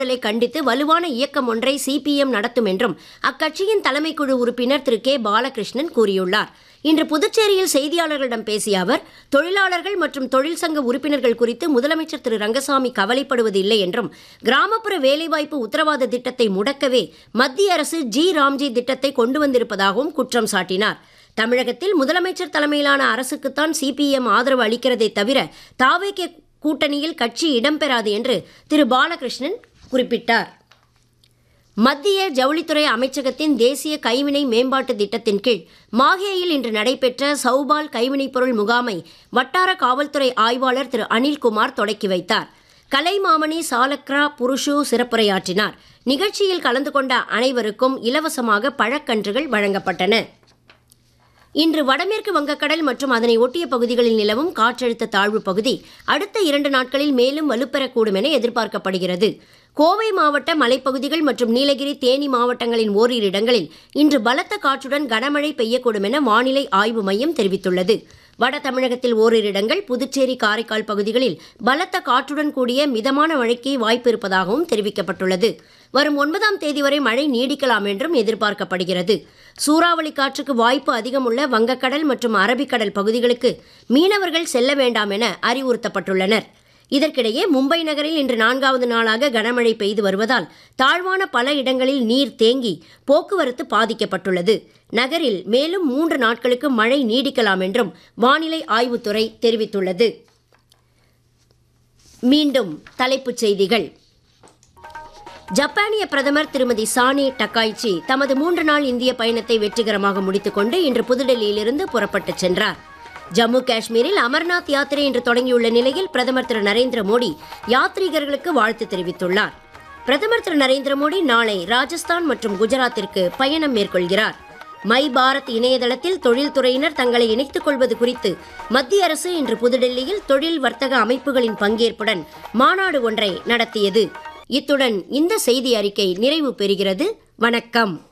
ஊழலை கண்டித்து வலுவான இயக்கம் ஒன்றை சிபிஎம் நடத்தும் என்றும் அக்கட்சியின் தலைமைக்குழு உறுப்பினர் திரு கே பாலகிருஷ்ணன் கூறியுள்ளார் இன்று புதுச்சேரியில் செய்தியாளர்களிடம் பேசிய அவர் தொழிலாளர்கள் மற்றும் தொழிற்சங்க உறுப்பினர்கள் குறித்து முதலமைச்சர் திரு ரங்கசாமி கவலைப்படுவது இல்லை என்றும் கிராமப்புற வேலைவாய்ப்பு உத்தரவாத திட்டத்தை முடக்கவே மத்திய அரசு ஜி ராம்ஜி திட்டத்தை கொண்டு வந்திருப்பதாகவும் குற்றம் சாட்டினார் தமிழகத்தில் முதலமைச்சர் தலைமையிலான அரசுக்குத்தான் சிபிஎம் ஆதரவு அளிக்கிறதே தவிர தாவேகே கூட்டணியில் கட்சி இடம்பெறாது என்று திரு பாலகிருஷ்ணன் குறிப்பிட்டார் மத்திய ஜவுளித்துறை அமைச்சகத்தின் தேசிய கைவினை மேம்பாட்டு திட்டத்தின் கீழ் மாஹேயில் இன்று நடைபெற்ற சௌபால் கைவினைப் பொருள் முகாமை வட்டார காவல்துறை ஆய்வாளர் திரு அனில்குமார் தொடக்கி வைத்தார் கலைமாமணி சாலக்ரா புருஷு சிறப்புரையாற்றினார் நிகழ்ச்சியில் கலந்து கொண்ட அனைவருக்கும் இலவசமாக பழக்கன்றுகள் வழங்கப்பட்டன இன்று வடமேற்கு வங்கக்கடல் மற்றும் அதனை ஒட்டிய பகுதிகளில் நிலவும் காற்றழுத்த தாழ்வு பகுதி அடுத்த இரண்டு நாட்களில் மேலும் வலுப்பெறக்கூடும் என எதிர்பார்க்கப்படுகிறது கோவை மாவட்ட மலைப்பகுதிகள் மற்றும் நீலகிரி தேனி மாவட்டங்களின் ஓரிரு இடங்களில் இன்று பலத்த காற்றுடன் கனமழை பெய்யக்கூடும் என வானிலை ஆய்வு மையம் தெரிவித்துள்ளது வட தமிழகத்தில் ஓரிரு இடங்கள் புதுச்சேரி காரைக்கால் பகுதிகளில் பலத்த காற்றுடன் கூடிய மிதமான மழைக்கு வாய்ப்பு இருப்பதாகவும் தெரிவிக்கப்பட்டுள்ளது வரும் ஒன்பதாம் தேதி வரை மழை நீடிக்கலாம் என்றும் எதிர்பார்க்கப்படுகிறது சூறாவளி காற்றுக்கு வாய்ப்பு அதிகமுள்ள வங்கக்கடல் மற்றும் அரபிக்கடல் பகுதிகளுக்கு மீனவர்கள் செல்ல வேண்டாம் என அறிவுறுத்தப்பட்டுள்ளனர் இதற்கிடையே மும்பை நகரில் இன்று நான்காவது நாளாக கனமழை பெய்து வருவதால் தாழ்வான பல இடங்களில் நீர் தேங்கி போக்குவரத்து பாதிக்கப்பட்டுள்ளது நகரில் மேலும் மூன்று நாட்களுக்கு மழை நீடிக்கலாம் என்றும் வானிலை ஆய்வுத்துறை தெரிவித்துள்ளது மீண்டும் தலைப்புச் செய்திகள் ஜப்பானிய பிரதமர் திருமதி சானி டக்காய்ச்சி தமது மூன்று நாள் இந்திய பயணத்தை வெற்றிகரமாக முடித்துக்கொண்டு இன்று புதுடெல்லியிலிருந்து புறப்பட்டுச் சென்றார் ஜம்மு காஷ்மீரில் அமர்நாத் யாத்திரை இன்று தொடங்கியுள்ள நிலையில் பிரதமர் திரு நரேந்திர மோடி யாத்ரீகர்களுக்கு வாழ்த்து தெரிவித்துள்ளார் பிரதமர் திரு நரேந்திர மோடி நாளை ராஜஸ்தான் மற்றும் குஜராத்திற்கு பயணம் மேற்கொள்கிறார் மை பாரத் இணையதளத்தில் தொழில்துறையினர் தங்களை இணைத்துக் கொள்வது குறித்து மத்திய அரசு இன்று புதுடெல்லியில் தொழில் வர்த்தக அமைப்புகளின் பங்கேற்புடன் மாநாடு ஒன்றை நடத்தியது இத்துடன் இந்த செய்தி அறிக்கை நிறைவு பெறுகிறது வணக்கம்